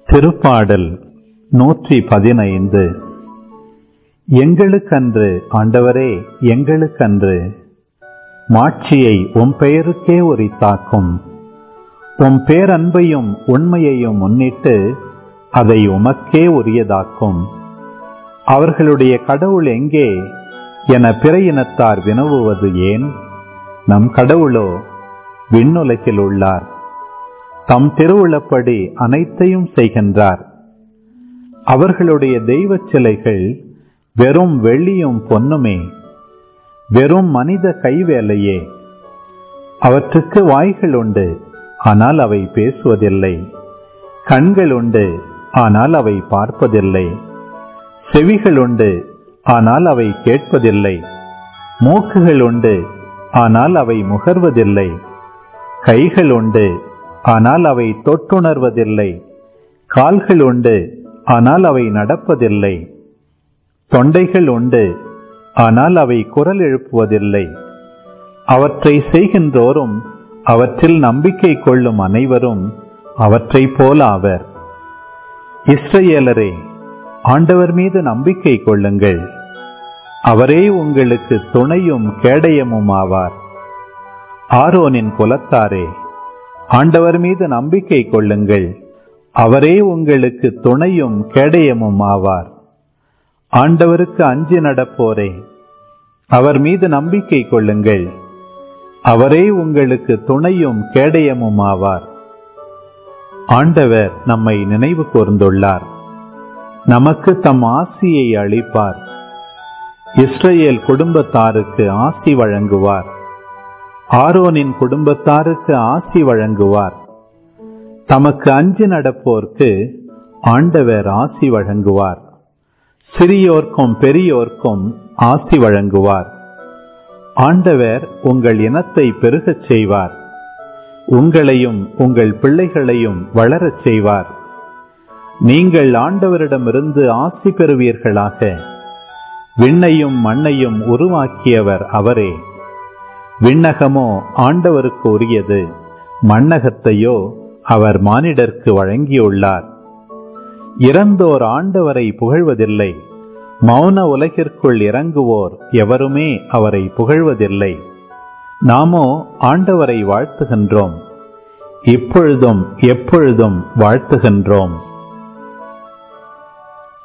திருப்பாடல் நூற்றி பதினைந்து எங்களுக்கன்று ஆண்டவரே எங்களுக்கன்று மாட்சியை உம் பெயருக்கே உரித்தாக்கும் உம் பேரன்பையும் உண்மையையும் முன்னிட்டு அதை உமக்கே உரியதாக்கும் அவர்களுடைய கடவுள் எங்கே என பிற இனத்தார் வினவுவது ஏன் நம் கடவுளோ விண்ணுலகில் உள்ளார் தம் திருவுளப்படி அனைத்தையும் செய்கின்றார் அவர்களுடைய தெய்வச் சிலைகள் வெறும் வெள்ளியும் பொன்னுமே வெறும் மனித கைவேலையே அவற்றுக்கு வாய்கள் உண்டு ஆனால் அவை பேசுவதில்லை கண்கள் உண்டு ஆனால் அவை பார்ப்பதில்லை செவிகள் உண்டு ஆனால் அவை கேட்பதில்லை மூக்குகள் உண்டு ஆனால் அவை முகர்வதில்லை கைகள் உண்டு ஆனால் அவை தொட்டுணர்வதில்லை கால்கள் உண்டு ஆனால் அவை நடப்பதில்லை தொண்டைகள் உண்டு ஆனால் அவை குரல் எழுப்புவதில்லை அவற்றை செய்கின்றோரும் அவற்றில் நம்பிக்கை கொள்ளும் அனைவரும் அவற்றைப் போல ஆவர் இஸ்ரேலரே ஆண்டவர் மீது நம்பிக்கை கொள்ளுங்கள் அவரே உங்களுக்கு துணையும் கேடயமும் ஆவார் ஆரோனின் குலத்தாரே ஆண்டவர் மீது நம்பிக்கை கொள்ளுங்கள் அவரே உங்களுக்கு துணையும் கேடயமும் ஆவார் ஆண்டவருக்கு அஞ்சி நடப்போரே அவர் மீது நம்பிக்கை கொள்ளுங்கள் அவரே உங்களுக்கு துணையும் கேடயமும் ஆவார் ஆண்டவர் நம்மை நினைவு கூர்ந்துள்ளார் நமக்கு தம் ஆசியை அளிப்பார் இஸ்ரேல் குடும்பத்தாருக்கு ஆசி வழங்குவார் ஆரோனின் குடும்பத்தாருக்கு ஆசி வழங்குவார் தமக்கு அஞ்சு நடப்போர்க்கு ஆண்டவர் ஆசி வழங்குவார் சிறியோர்க்கும் பெரியோர்க்கும் ஆசி வழங்குவார் ஆண்டவர் உங்கள் இனத்தை பெருகச் செய்வார் உங்களையும் உங்கள் பிள்ளைகளையும் வளரச் செய்வார் நீங்கள் ஆண்டவரிடமிருந்து ஆசி பெறுவீர்களாக விண்ணையும் மண்ணையும் உருவாக்கியவர் அவரே விண்ணகமோ ஆண்டவருக்கு உரியது மண்ணகத்தையோ அவர் மானிடர்க்கு வழங்கியுள்ளார் இறந்தோர் ஆண்டவரை புகழ்வதில்லை மௌன உலகிற்குள் இறங்குவோர் எவருமே அவரை புகழ்வதில்லை நாமோ ஆண்டவரை வாழ்த்துகின்றோம் இப்பொழுதும் எப்பொழுதும் வாழ்த்துகின்றோம்